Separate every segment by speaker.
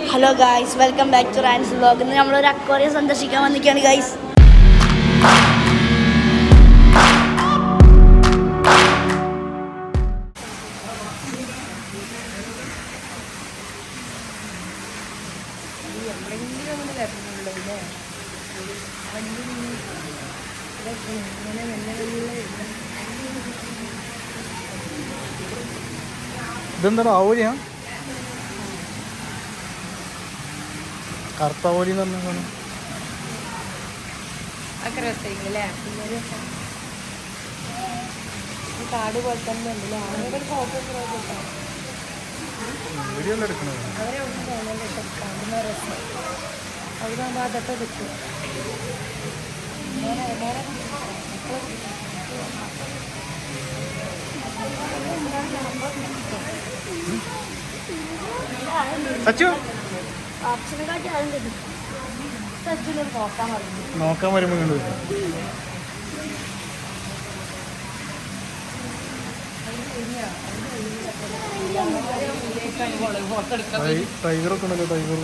Speaker 1: Hello guys welcome back to Rans vlog ഇന്ന് നമ്മളൊരു aquarium സന്ദർശിക്കാൻ വന്നിരിക്കുകയാണ് ഗായ്സ്
Speaker 2: ഇതെന്താടാ ആവോലിയാ കറുത്ത ആവോലി എന്ന് പറഞ്ഞാൽ
Speaker 3: ഒക്കെ രസമായിരിക്കും കാട് പോലെ തന്നെ ഉണ്ടല്ലേ അങ്ങനെ ഒരു ഫോട്ടോ
Speaker 2: വീഡിയോ എല്ലാം എടുക്കണത്
Speaker 3: അവരെ ഒന്നും തോന്നുന്നില്ല കാണുന്ന രസം അവരാകുമ്പോൾ അതൊക്കെ കിട്ടും നേരെ നേരെ
Speaker 2: സച്ചു
Speaker 1: ഓപ്ഷനെക്കാട്ടി ആരും കിട്ടും സച്ചിനൊരു നോക്കാൻ പറഞ്ഞു
Speaker 2: നോക്കാൻ വരുമ്പോൾ കണ്ടു ടൈഗറൊക്കെ ഉണ്ടല്ലോ ടൈഗറും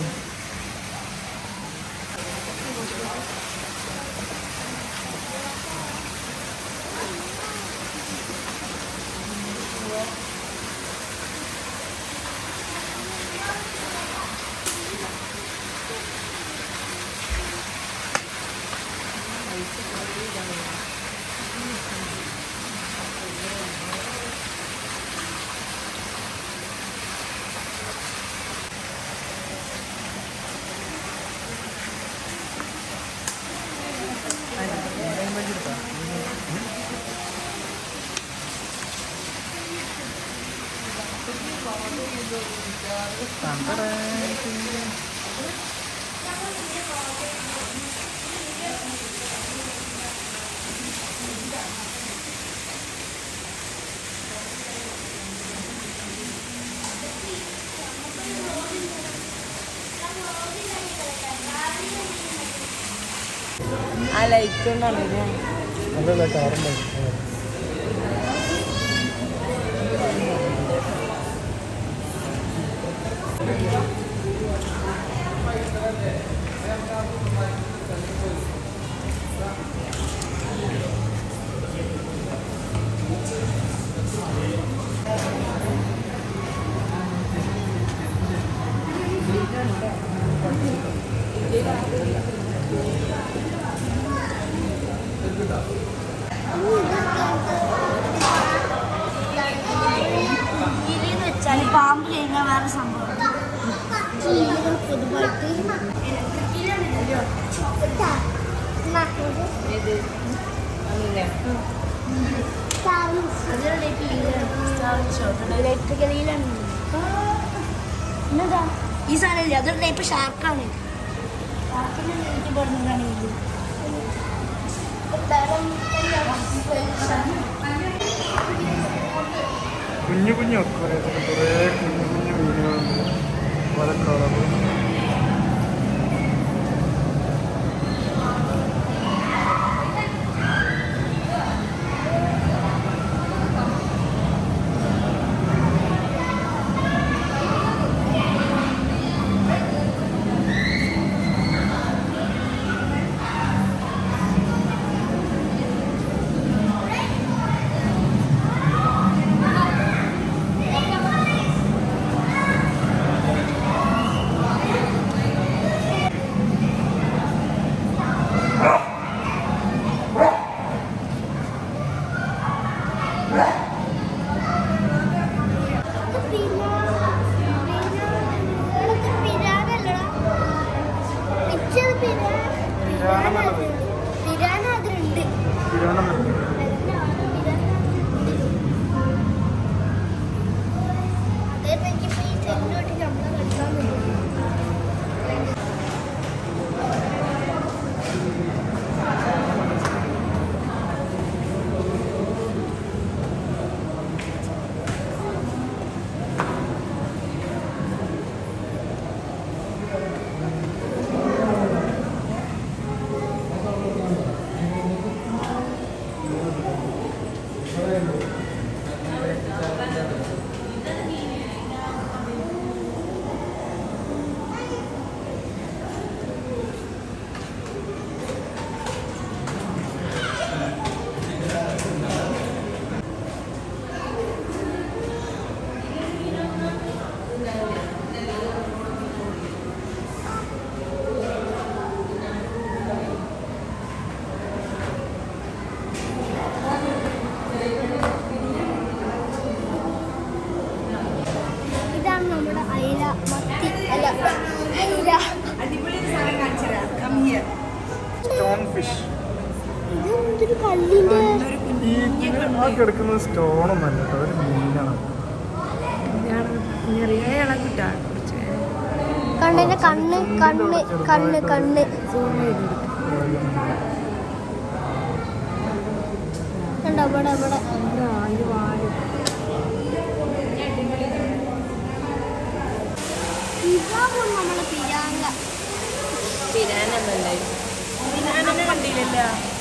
Speaker 3: ആ ലൈറ്റ് കൊണ്ടാണ് ഇത്
Speaker 2: അല്ലല്ല കാറുണ്ടായിരുന്നു
Speaker 1: ഇതെന്ന് വെച്ചാൽ പാമ്പ് കഴിഞ്ഞാൽ വേറെ സംഭവം പൊതുവായിട്ട്
Speaker 3: ഏത് അല്ലേ
Speaker 1: ഇലക്ട്രിക്കൽ ഈലാണ് എന്നതാ ഈ സാധനം അതൊരു ടൈപ്പ് ഷാർക്കാണ് ഷാർക്കിനെ എനിക്ക് പറഞ്ഞതാണ് ഇത്
Speaker 2: കുഞ്ഞു കുഞ്ഞു അക്വറിയത്തിൽ കുറേ കുഞ്ഞു കുഞ്ഞു മീനുകളുണ്ട് പല കളറ് തിരുവനന്തപുരം
Speaker 3: അടിപൊളി ഒരു സാധനം കാണിച്ചുതരാം കം ഹിയർ
Speaker 2: സ്റ്റോൺ ഫിഷ്
Speaker 1: ഇതെന്തൊരു കല്ലിന്റെ
Speaker 3: ഒരു
Speaker 2: ഈ ഇത് ആ കിടക്കുന്നത് സ്റ്റോണൊന്നല്ല കേട്ടോ ഒരു മീനാണ്
Speaker 3: ചെറിയ ഇളകിട്ടാ കുറച്ച്
Speaker 1: കണ്ണിന്റെ കണ്ണ് കണ്ണ് കണ്ണ് കണ്ണ്
Speaker 3: സൂം ചെയ്തെടുക്കും
Speaker 1: കണ്ടോ ഇവിടെ ഇവിടെ
Speaker 3: അതിന് വാല്
Speaker 1: ഇതാവും നമ്മളെ പിരാങ്ക
Speaker 3: പിരാനല്ലേ പിരാനെ കണ്ടില്ലല്ലോ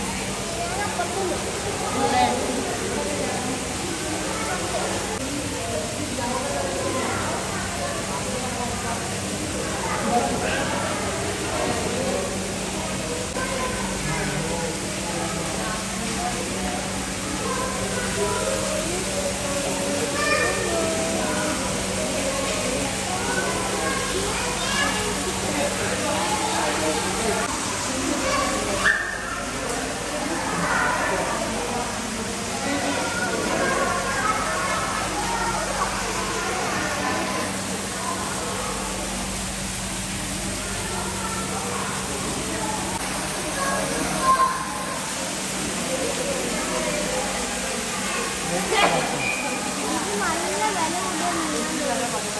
Speaker 1: നല്ല വില കൂടിയ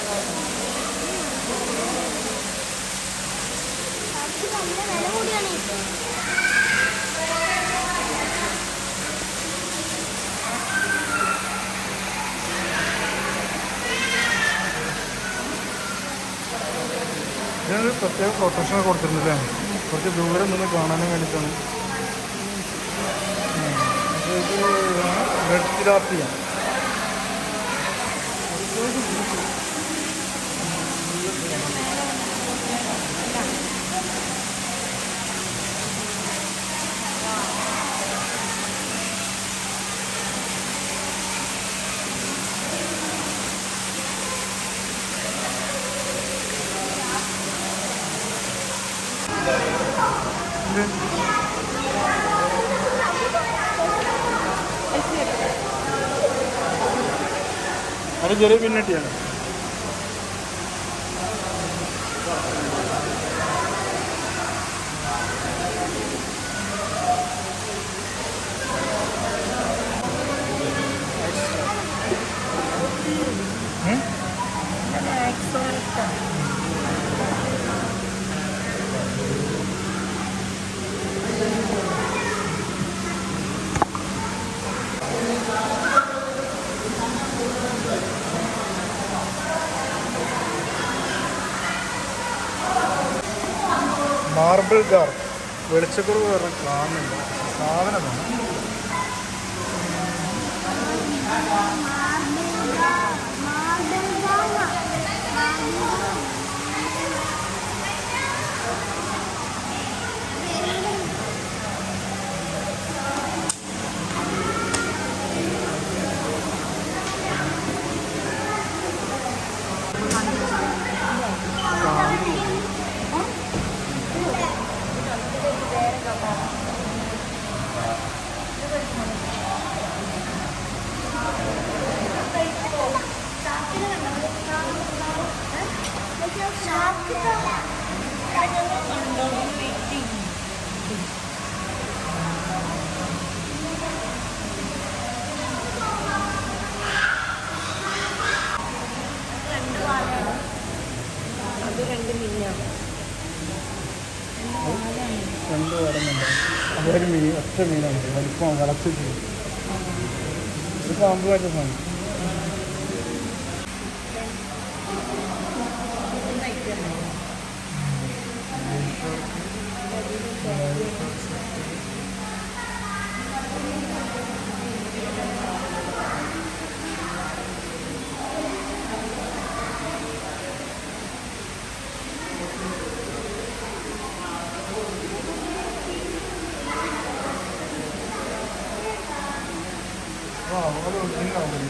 Speaker 1: നല്ല വില കൂടിയാണ്
Speaker 2: ഇതിനൊരു പ്രത്യേക പ്രൊട്ടക്ഷൻ കൊടുത്തിരുന്നില്ലേ കുറച്ച് ദൂരം നിന്ന് കാണാനും വേണ്ടിയിട്ടാണ് ഉം. പക്ഷേ ഇത് റെഡ് തിലാപ്പിയ ഇത് അത് ചെറിയ പിന്നട്ടിയാണ് ഉം? മാർബിൾ ഗാർ വെളിച്ചക്കുറവ് കാരണം കാണുന്നില്ല സാധനം വേണം
Speaker 3: അത് രണ്ട് മീനാണ്
Speaker 2: രണ്ട് വരുന്നുണ്ട് അതൊരു മീൻ ഒറ്റ മീനാണ് വലിപ്പം വളച്ചിട്ട് ഒരു പാമ്പുമായിട്ട് സാധനം ആ അത് ഒറിജിനലാണ്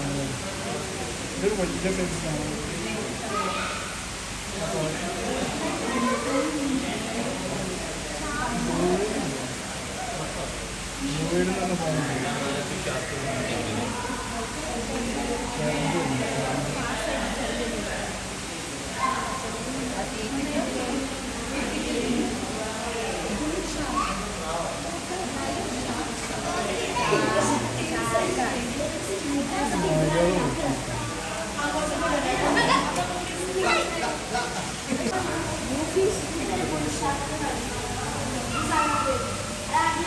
Speaker 2: ഇതൊരു വലിയ സൈസാണ്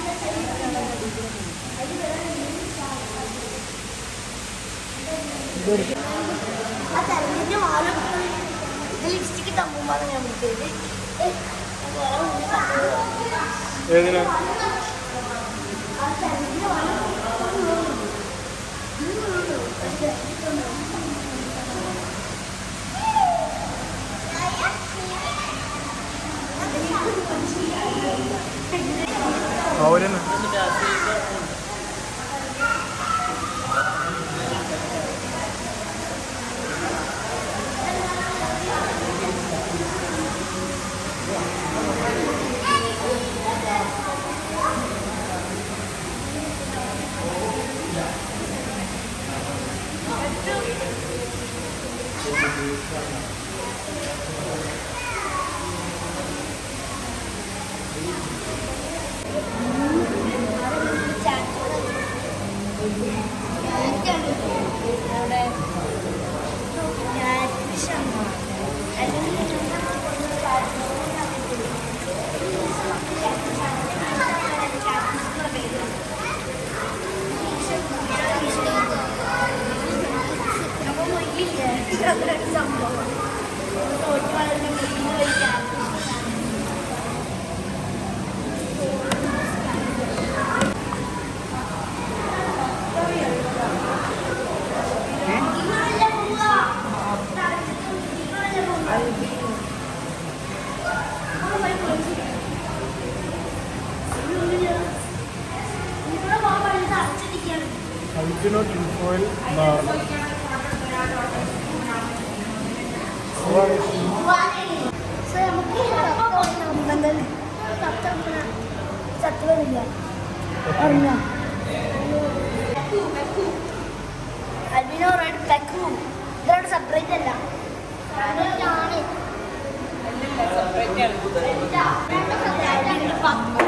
Speaker 1: ആ തെരഞ്ഞിട്ട് മാറി ലിപ്സ്റ്റിക്ക് തമ്മുമ്പാണ് ഞാൻ വിളിച്ചത്
Speaker 2: ഏതിനാ
Speaker 1: ആ തെരഞ്ഞിട്ട്
Speaker 2: അവരെന്നെ സംഭവം അൾട്ടിനോ ടിൻഫോയിൽ നാല്
Speaker 1: സത്യമില്ല അറിഞ്ഞ അൽബിനോ റെഡ് പെക്കു ഇതാണ് സെപ്പറേറ്റ് അല്ല ആണ് അൽബിന്റെ പക്കു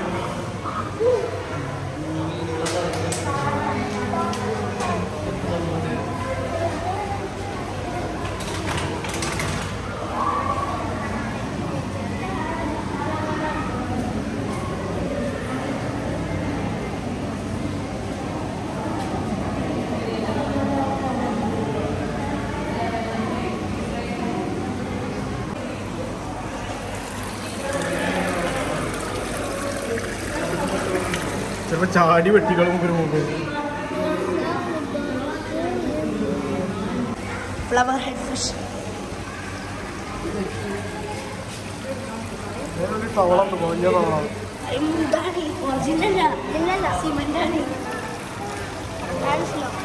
Speaker 2: ചിലപ്പോ ചാടി വെട്ടികളും ഒരു മൊബൈൽ
Speaker 1: ഫ്ലവർ ഹെഡ് ഫിഷ്
Speaker 2: ഒരു തവളുണ്ട് വലിയ തവള
Speaker 1: ഇതാണ് ഒറിജിനൽ ഇല്ലല്ല സിമെന്റ് ആണ് മനസ്സിലാവും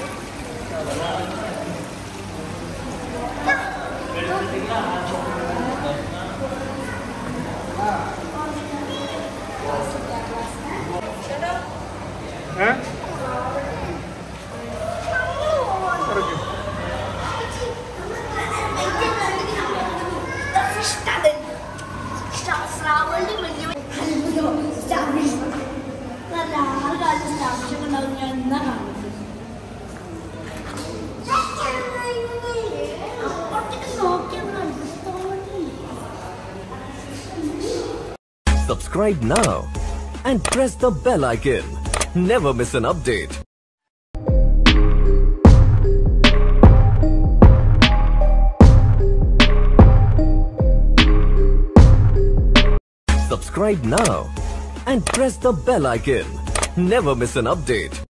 Speaker 2: ഏ ഇറക്കി.
Speaker 1: ശ്രാവണി വലിയ സ്റ്റാർഫിഷ് നല്ല ആറ് കാലത്ത് സ്റ്റാർഫിഷ് ഒക്കെ ഉണ്ടാവും ഞാൻ എന്നാ കാണുന്നത് അപ്പുറത്തേക്ക് നോക്കിയാൽ തോന്നി
Speaker 4: Subscribe now and press the bell icon. Never miss an update. Subscribe now and press the bell icon. Never miss an update.